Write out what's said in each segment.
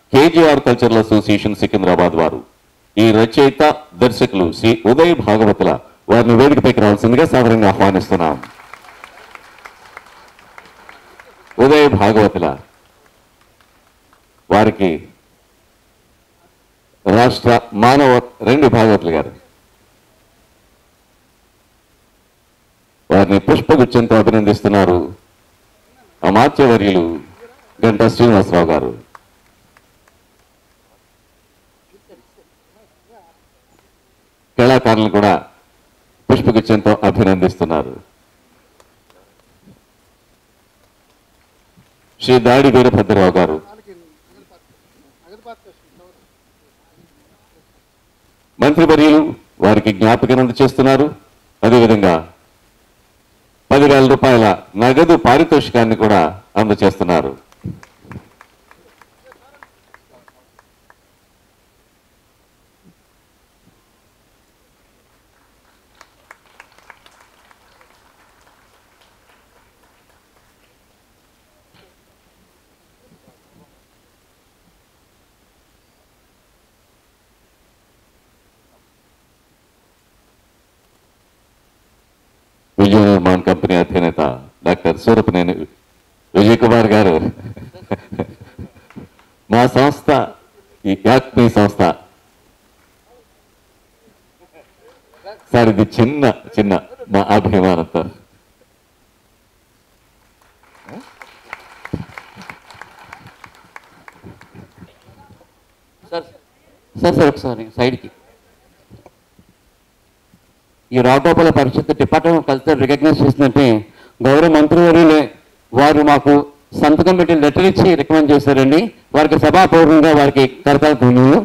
KGR cultural association Secunderabad వారు ఈ రచయిత దర్శకులు శ్రీ ఉదయ్ భాగవతుల వారిని వేదికపైకి రావాల్సిందిగా సాధారణంగా ఆహ్వానిస్తున్నాం ఉదయ్ భాగవతుల వారికి రాష్ట్ర మానవ రెండు భాగవతులు గారు వారిని పుష్పగుచ్చంతో అభినందిస్తున్నారు అమాత్యవర్యులు గంటా శ్రీనివాసరావు గారు కళాకారులను కూడా పుష్పగుచ్చంతో అభినందిస్తున్నారు శ్రీ దాడి వీరభద్రరావు గారు మంత్రివర్యులు వారికి జ్ఞాపకం అందజేస్తున్నారు అదేవిధంగా పదివేల రూపాయల నగదు పారితోషికాన్ని కూడా అందజేస్తున్నారు విజయ నిర్మాణ్ కంపెనీ అధినేత డాక్టర్ సూరపనేని విజయ్ కుమార్ గారు మా సంస్థ ఈ యాక్మీ సంస్థ సార్ ఇది చిన్న చిన్న మా అభిమానంతో సార్ సార్ సార్ ఒకసారి సైడ్కి ఈ రాఘోపాల పరిషత్ డిపార్ట్మెంట్ ఆఫ్ కల్చర్ రికగ్నైజ్ చేసినట్టే గౌరవ మంత్రివర్యులే వారు మాకు సంతకం పెట్టి లెటర్ ఇచ్చి రికమెండ్ చేశారండి వారికి సభాపూర్వంగా వారికి కరతాల ధన్యులు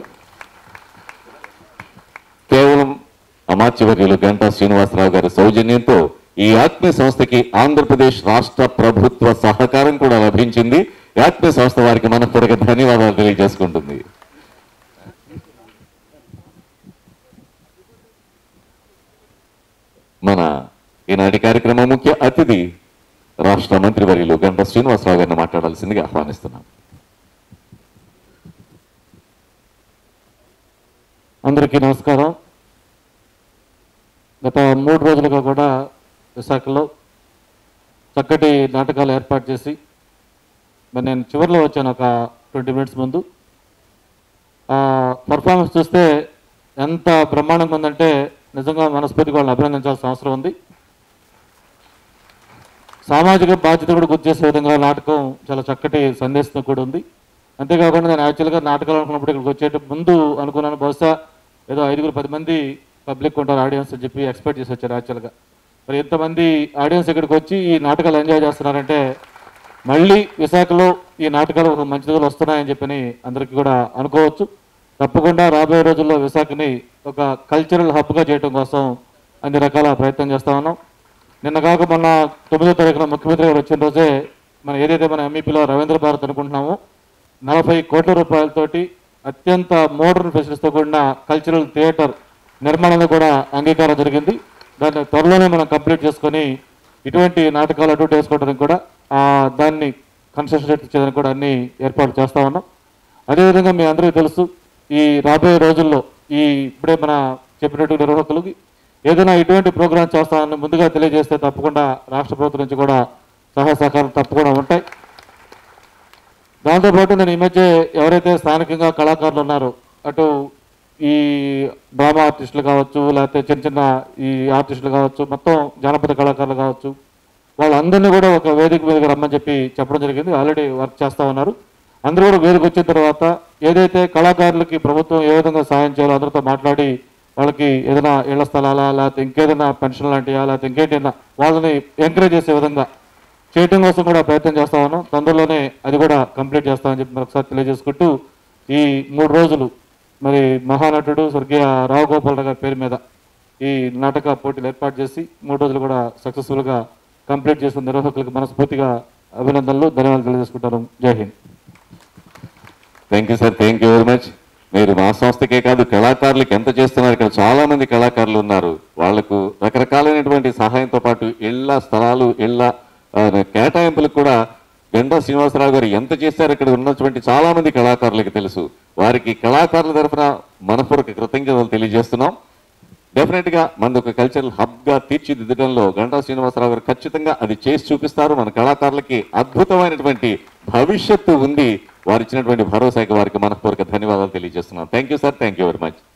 కేవలం అమాత్యవర్యులు గంటా శ్రీనివాసరావు గారి సౌజన్యంతో ఈ ఆత్మీయ సంస్థకి ఆంధ్రప్రదేశ్ రాష్ట్ర ప్రభుత్వ సహకారం కూడా లభించింది ఈ ఆత్మీయ సంస్థ వారికి మనపూర్వక ధన్యవాదాలు తెలియజేసుకుంటుంది మన ఈనాటి కార్యక్రమం ముఖ్య అతిథి రాష్ట్ర మంత్రివర్యులు గంటా శ్రీనివాసరావు గారిని మాట్లాడాల్సిందిగా ఆహ్వానిస్తున్నాం అందరికీ నమస్కారం గత మూడు రోజులుగా కూడా విశాఖలో చక్కటి నాటకాలు ఏర్పాటు చేసి మరి నేను చివరిలో వచ్చాను ఒక ట్వంటీ మినిట్స్ ముందు పర్ఫార్మెన్స్ చూస్తే ఎంత బ్రహ్మాండంగా ఉందంటే నిజంగా మనస్ఫూర్తిగా వాళ్ళని అభినందించాల్సిన అవసరం ఉంది సామాజిక బాధ్యత కూడా గుర్తు చేసే విధంగా నాటకం చాలా చక్కటి సందేశంతో కూడా ఉంది అంతేకాకుండా నేను యాక్చువల్గా నాటకాలు అనుకున్నప్పుడు ఇక్కడికి వచ్చేట ముందు అనుకున్నాను బహుశా ఏదో ఐదుగురు పది మంది పబ్లిక్ ఉంటారు ఆడియన్స్ అని చెప్పి ఎక్స్పెక్ట్ చేసి వచ్చారు యాక్చువల్గా మరి ఎంతమంది ఆడియన్స్ ఇక్కడికి వచ్చి ఈ నాటకాలు ఎంజాయ్ చేస్తున్నారంటే మళ్ళీ విశాఖలో ఈ నాటకాలు ఒక మంచి రోజులు వస్తున్నాయని చెప్పని అందరికీ కూడా అనుకోవచ్చు తప్పకుండా రాబోయే రోజుల్లో విశాఖని ఒక కల్చరల్ హబ్గా చేయడం కోసం అన్ని రకాల ప్రయత్నం చేస్తా ఉన్నాం నిన్న కాక మొన్న తొమ్మిదో తారీఖున ముఖ్యమంత్రి గారు వచ్చిన రోజే మనం ఏదైతే మన ఎంఈపీలో రవీంద్ర భారత్ అనుకుంటున్నామో నలభై కోట్ల రూపాయలతోటి అత్యంత మోడర్న్ ఫెసిలిటీస్తో కూడిన కల్చరల్ థియేటర్ నిర్మాణంలో కూడా అంగీకారం జరిగింది దాన్ని త్వరలోనే మనం కంప్లీట్ చేసుకొని ఇటువంటి నాటకాలు అటు వేసుకోవడానికి కూడా ఆ దాన్ని కన్సెషన్ రేట్ ఇచ్చేదానికి కూడా అన్ని ఏర్పాటు చేస్తా ఉన్నాం అదేవిధంగా మీ అందరికీ తెలుసు ఈ రాబోయే రోజుల్లో ఈ ఇప్పుడే మన చెప్పినట్టు నిర్వాహకులకి ఏదైనా ఇటువంటి ప్రోగ్రామ్ చేస్తామని ముందుగా తెలియజేస్తే తప్పకుండా రాష్ట్ర ప్రభుత్వం నుంచి కూడా సహాయ సహకారం తప్పకుండా ఉంటాయి దాంతోపాటు నేను ఈ మధ్య ఎవరైతే స్థానికంగా కళాకారులు ఉన్నారో అటు ఈ డ్రామా ఆర్టిస్టులు కావచ్చు లేకపోతే చిన్న చిన్న ఈ ఆర్టిస్టులు కావచ్చు మొత్తం జానపద కళాకారులు కావచ్చు వాళ్ళందరినీ కూడా ఒక వేదిక మీదకి రమ్మని చెప్పి చెప్పడం జరిగింది ఆల్రెడీ వర్క్ చేస్తూ ఉన్నారు అందరూ కూడా వేదిక వచ్చిన తర్వాత ఏదైతే కళాకారులకి ప్రభుత్వం ఏ విధంగా సాయం చేయాలో అందరితో మాట్లాడి వాళ్ళకి ఏదైనా ఇళ్ల స్థలాలా లేకపోతే ఇంకేదైనా పెన్షన్ లాంటివా లేకపోతే ఇంకేంటైనా వాళ్ళని ఎంకరేజ్ చేసే విధంగా చేయటం కోసం కూడా ప్రయత్నం చేస్తా ఉన్నాం తొందరలోనే అది కూడా కంప్లీట్ చేస్తామని చెప్పి మరొకసారి తెలియజేసుకుంటూ ఈ మూడు రోజులు మరి మహానటుడు స్వర్గీయ రావు గోపాలరావు గారి పేరు మీద ఈ నాటక పోటీలు ఏర్పాటు చేసి మూడు రోజులు కూడా సక్సెస్ఫుల్గా కంప్లీట్ చేసిన నిర్వాహకులకు మనస్ఫూర్తిగా అభినందనలు ధన్యవాదాలు తెలియజేసుకుంటాను జై హింద్ thank you sir thank you very much మీరు మా సంస్థకే కాదు కళాకారులకు ఎంత చేస్తున్నారు ఇక్కడ చాలా మంది కళాకారులు ఉన్నారు వాళ్లకు రకరకాలైనటువంటి సహాయంతో పాటు ఇళ్ల స్థలాలు ఇళ్ల ఆ, కేటాయింపులకు కూడా గంటా శ్రీనివాసరావు గారు ఎంత చేశారో ఇక్కడ ఉన్నటువంటి చాలా మంది కళాకారులకు తెలుసు వారికి కళాకారుల తరఫున మనపూర్వక కృతజ్ఞతలు తెలియజేస్తున్నాం డెఫినెట్ గా మనది ఒక కల్చరల్ హబ్ గా తీర్చిదిద్దడంలో గంటా శ్రీనివాసరావు గారు ఖచ్చితంగా అది చేసి చూపిస్తారు మన కళాకారులకి అద్భుతమైనటువంటి భవిష్యత్తు ఉంది వారు ఇచ్చినటువంటి భరోసాకి వారికి మనపూర్వక ధన్యవాదాలు తెలియజేస్తున్నాం thank you sir thank you very much